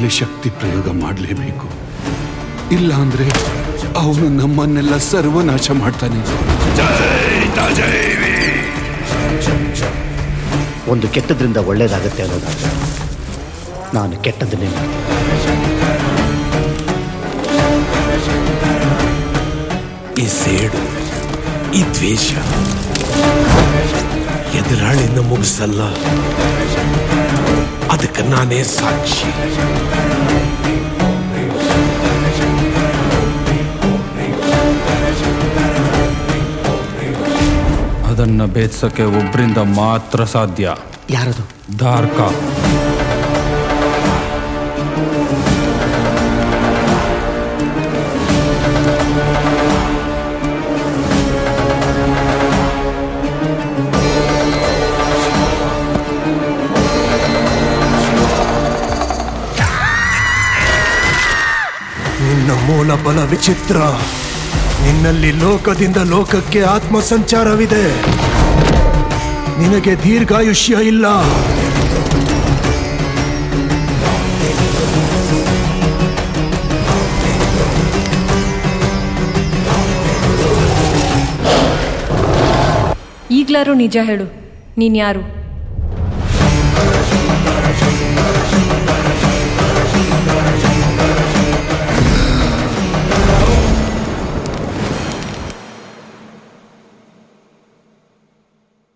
ಮೇಲೆ ಶಕ್ತಿ ಪ್ರಯೋಗ ಮಾಡಲೇಬೇಕು ಇಲ್ಲ ಅಂದ್ರೆ ಅವನು ನಮ್ಮನ್ನೆಲ್ಲ ಸರ್ವನಾಶ ಮಾಡ್ತಾನೆ ಒಂದು ಕೆಟ್ಟದ್ರಿಂದ ಒಳ್ಳೇದಾಗತ್ತೆ ಅನ್ನೋದಾದ್ರೆ ನಾನು ಕೆಟ್ಟದನ್ನೇ ಮಾಡ್ತೀನಿ ಈ ಸೇಡು ಈ ದ್ವೇಷ ಎದುರಾಳಿನ ಮುಗಿಸಲ್ಲ ಅದಕ್ಕೆ ನಾನೇ ಸಾಕ್ಷಿ ಅದನ್ನ ಭೇದಿಸಕ್ಕೆ ಒಬ್ರಿಂದ ಮಾತ್ರ ಸಾಧ್ಯ ಯಾರದು ಧಾರ್ಕ ನಿನ್ನ ಮೂಲ ಬಲ ವಿಚಿತ್ರ ನಿನ್ನಲ್ಲಿ ಲೋಕದಿಂದ ಲೋಕಕ್ಕೆ ಆತ್ಮ ಸಂಚಾರವಿದೆ ನಿನಗೆ ದೀರ್ಘಾಯುಷ್ಯ ಇಲ್ಲ ಈಗ್ಲಾರು ನಿಜ ಹೇಳು ನೀನ್ ಯಾರು